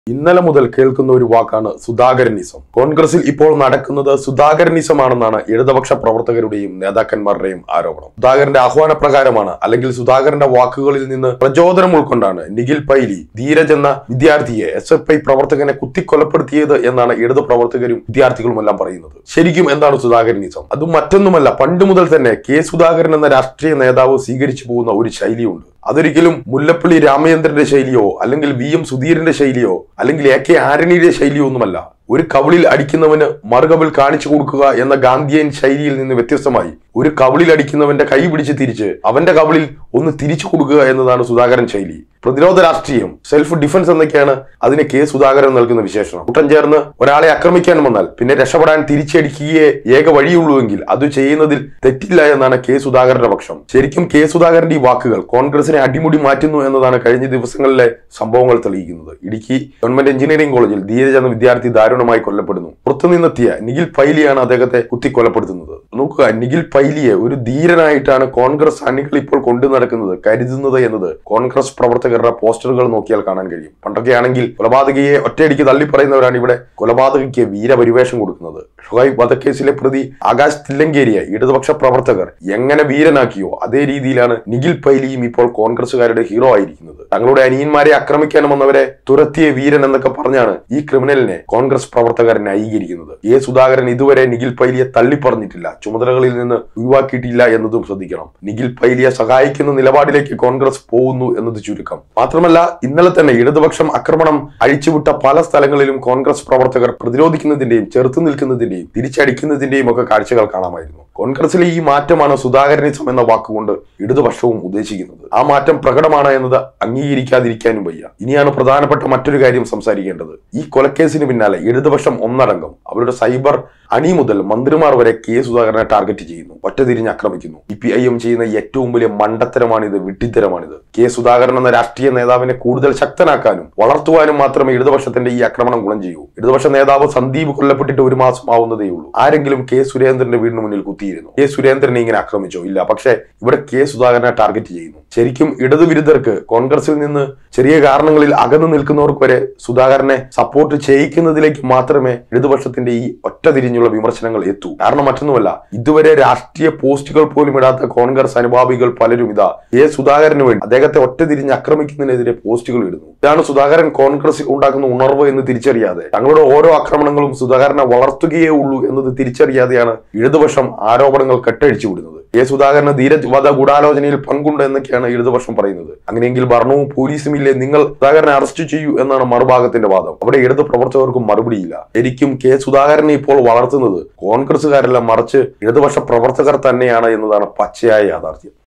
ഇന്നലെ മുതൽ കേൾക്കുന്ന ഒരു വാക്കാണ് സുധാകരനിസം കോൺഗ്രസിൽ ഇപ്പോൾ നടക്കുന്നത് സുധാകരനിസമാണെന്നാണ് ഇടതുപക്ഷ പ്രവർത്തകരുടെയും നേതാക്കന്മാരുടെയും ആരോപണം സുധാകരന്റെ ആഹ്വാന പ്രകാരമാണ് അല്ലെങ്കിൽ സുധാകരന്റെ വാക്കുകളിൽ നിന്ന് പ്രചോദനം ഉൾക്കൊണ്ടാണ് നിഖിൽ പൈലി ധീരജ് എന്ന വിദ്യാർത്ഥിയെ എസ് എഫ് ഐ പ്രവർത്തകനെ കുത്തിക്കൊലപ്പെടുത്തിയത് എന്നാണ് ഇടതു പ്രവർത്തകരും വിദ്യാർത്ഥികളും എല്ലാം പറയുന്നത് ശരിക്കും എന്താണ് സുധാകരനിസം അതും മറ്റൊന്നുമല്ല പണ്ട് മുതൽ തന്നെ കെ സുധാകരൻ എന്ന രാഷ്ട്രീയ നേതാവ് സ്വീകരിച്ചു പോകുന്ന ഒരു ശൈലിയുണ്ട് അതൊരിക്കലും മുല്ലപ്പള്ളി രാമചന്ദ്രന്റെ ശൈലിയോ അല്ലെങ്കിൽ വി എം സുധീരന്റെ ശൈലിയോ അല്ലെങ്കിൽ എ കെ ആന്റണിയുടെ ശൈലിയോ ഒന്നുമല്ല ഒരു കവിളിൽ അടിക്കുന്നവന് മറുകവിൾ കാണിച്ചു കൊടുക്കുക എന്ന ഗാന്ധിയൻ ശൈലിയിൽ നിന്ന് വ്യത്യസ്തമായി ഒരു കവിളിൽ അടിക്കുന്നവന്റെ കൈ പിടിച്ച് തിരിച്ച് അവന്റെ കവിളിൽ ഒന്ന് തിരിച്ചു കൊടുക്കുക എന്നതാണ് സുധാകരൻ ശൈലി പ്രതിരോധ രാഷ്ട്രീയം സെൽഫ് ഡിഫൻസ് എന്നൊക്കെയാണ് അതിന് കെ സുധാകരൻ നൽകുന്ന വിശേഷണം കൂട്ടം ചേർന്ന് ഒരാളെ ആക്രമിക്കാൻ വന്നാൽ പിന്നെ രക്ഷപ്പെടാൻ തിരിച്ചടിക്കുകയേ ഏക വഴിയുള്ളൂവെങ്കിൽ അത് ചെയ്യുന്നതിൽ തെറ്റില്ല എന്നാണ് കെ സുധാകരന്റെ പക്ഷം ശരിക്കും കെ സുധാകരന്റെ ഈ വാക്കുകൾ കോൺഗ്രസിനെ അടിമുടി മാറ്റുന്നു എന്നതാണ് കഴിഞ്ഞ ദിവസങ്ങളിലെ സംഭവങ്ങൾ തെളിയിക്കുന്നത് ഇടുക്കി ഗവൺമെന്റ് എഞ്ചിനീയറിംഗ് കോളേജിൽ ധീരജ് എന്ന വിദ്യാർത്ഥി ദാരുണമായി കൊല്ലപ്പെടുന്നു പുറത്തുനിന്നെത്തിയ നിഖിൽ പൈലിയാണ് അദ്ദേഹത്തെ കുത്തിക്കൊലപ്പെടുത്തുന്നത് നോക്കുക നിഖിൽ പൈലിയെ ഒരു ധീരനായിട്ടാണ് കോൺഗ്രസ് അണികൾ ഇപ്പോൾ കൊണ്ടു നടക്കുന്നത് കരുതുന്നത് എന്നത് കോൺഗ്രസ് പ്രവർത്തകരുടെ പോസ്റ്ററുകൾ നോക്കിയാൽ കാണാൻ കഴിയും പണ്ടൊക്കെ ആണെങ്കിൽ കൊലപാതകയെ ഒറ്റയടിക്ക് തള്ളിപ്പറയുന്നവരാണ് ഇവിടെ കൊലപാതകയ്ക്ക് വീരപരിവേഷം കൊടുക്കുന്നത് ഷുഹൈബ് വധക്കേസിലെ പ്രതി ആകാശ് തില്ലങ്കേരിയെ ഇടതുപക്ഷ പ്രവർത്തകർ എങ്ങനെ വീരനാക്കിയോ അതേ രീതിയിലാണ് നിഖിൽ പൈലിയും ഇപ്പോൾ കോൺഗ്രസുകാരുടെ ഹീറോ ആയിരിക്കുന്നത് തങ്ങളുടെ അനിയന്മാരെ ആക്രമിക്കാൻ വന്നവരെ തുരത്തിയ വീരൻ എന്നൊക്കെ പറഞ്ഞാണ് ഈ ക്രിമിനലിനെ കോൺഗ്രസ് പ്രവർത്തകർ ന്യായീകരിക്കുന്നത് എ സുധാകരൻ ഇതുവരെ നിഖിൽ പൈലിയെ തള്ളിപ്പറഞ്ഞിട്ടില്ല ചുമതലകളിൽ നിന്ന് ഒഴിവാക്കിയിട്ടില്ല എന്നതും ശ്രദ്ധിക്കണം നിഖിൽ പൈലിയെ സഹായിക്കുന്ന നിലപാടിലേക്ക് കോൺഗ്രസ് പോകുന്നു എന്നത് ചുരുക്കം മാത്രമല്ല ഇന്നലെ തന്നെ ഇടതുപക്ഷം ആക്രമണം അഴിച്ചുവിട്ട പല സ്ഥലങ്ങളിലും കോൺഗ്രസ് പ്രവർത്തകർ പ്രതിരോധിക്കുന്നതിന്റെയും ചെറുത്തു നിൽക്കുന്നതിന്റെയും തിരിച്ചടിക്കുന്നതിന്റെയും ഒക്കെ കാഴ്ചകൾ കാണാമായിരുന്നു കോൺഗ്രസിലെ ഈ മാറ്റമാണ് സുധാകരനിസം എന്ന വാക്കുകൊണ്ട് ഇടതുപക്ഷവും ഉദ്ദേശിക്കുന്നത് ആ മാറ്റം പ്രകടമാണ് എന്നത് അംഗീകരിക്കാതിരിക്കാനും വയ്യ ഇനിയാണ് പ്രധാനപ്പെട്ട മറ്റൊരു കാര്യം സംസാരിക്കേണ്ടത് ഈ കൊലക്കേസിന് പിന്നാലെ ഇടതുപക്ഷം ഒന്നടങ്കം അവരുടെ സൈബർ അണി മുതൽ മന്ത്രിമാർ വരെ കെ സുധാകരനെ ടാർഗറ്റ് ചെയ്യുന്നു ഒറ്റതിരിഞ്ഞ് ആക്രമിക്കുന്നു ഇ പി ഐ എം ചെയ്യുന്ന ഏറ്റവും വലിയ മണ്ടത്തരമാണിത് വിഡ്ഢിത്തരമാണിത് കെ സുധാകരൻ എന്ന രാഷ്ട്രീയ നേതാവിനെ കൂടുതൽ ശക്തനാക്കാനും വളർത്തുവാനും മാത്രമേ ഇടതുപക്ഷത്തിന്റെ ഈ ആക്രമണം ഗുണം ചെയ്യൂ ഇടതുപക്ഷ നേതാവ് സന്ദീപ് കൊല്ലപ്പെട്ടിട്ട് ഒരു മാസം ആവുന്നതേ ഉള്ളൂ ആരെങ്കിലും കെ സുരേന്ദ്രന്റെ വീടിന് മുന്നിൽ കുത്തിയിരുന്നു കെ സുരേന്ദ്രനെ ഇങ്ങനെ ആക്രമിച്ചോ ഇല്ല പക്ഷേ ഇവിടെ കെ സുധാകരനെ ടാർഗറ്റ് ചെയ്യുന്നു ശരിക്കും ഇടതുവിരുദ്ധർക്ക് കോൺഗ്രസിൽ നിന്ന് ചെറിയ കാരണങ്ങളിൽ അകന്നു നിൽക്കുന്നവർക്ക് വരെ സുധാകരനെ സപ്പോർട്ട് ചെയ്യിക്കുന്നതിലേക്ക് മാത്രമേ ഇടതുപക്ഷത്തിന്റെ ഈ ഒറ്റ തിരിഞ്ഞുള്ള വിമർശനങ്ങൾ എത്തൂ കാരണം മറ്റൊന്നുമല്ല ഇതുവരെ രാഷ്ട്രീയ പോസ്റ്റുകൾ പോലും ഇടാത്ത കോൺഗ്രസ് അനുഭാവികൾ പലരും ഇതാ എ സുധാകരന് വേണ്ടി അദ്ദേഹത്തെ ഒറ്റ തിരിഞ്ഞ് ആക്രമിക്കുന്നതിനെതിരെ പോസ്റ്റുകൾ ഇടുന്നു ഇതാണ് സുധാകരൻ കോൺഗ്രസ് ഉണ്ടാക്കുന്ന ഉണർവ് എന്ന് തിരിച്ചറിയാതെ തങ്ങളുടെ ഓരോ ആക്രമണങ്ങളും സുധാകരനെ വളർത്തുകയേ ഉള്ളൂ എന്നത് തിരിച്ചറിയാതെയാണ് ഇടതുപക്ഷം ആരോപണങ്ങൾ കെട്ടഴിച്ചു വിടുന്നത് എ സുധാകരന് ധീരജ് വധ ഗൂഢാലോചനയിൽ പങ്കുണ്ട് എന്നൊക്കെയാണ് ഇടതുപക്ഷം പറയുന്നത് അങ്ങനെയെങ്കിൽ ഭരണവും പോലീസും ഇല്ലേ നിങ്ങൾ സുധാകരനെ അറസ്റ്റ് ചെയ്യൂ എന്നാണ് മറുഭാഗത്തിന്റെ വാദം അവിടെ ഇടതു പ്രവർത്തകർക്കും മറുപടിയില്ല ശരിക്കും കെ സുധാകരനെ ഇപ്പോൾ വളർത്തുന്നത് കോൺഗ്രസുകാരെല്ലാം മറിച്ച് ഇടതുപക്ഷ പ്രവർത്തകർ തന്നെയാണ് എന്നതാണ് പച്ചയായ യാഥാർത്ഥ്യം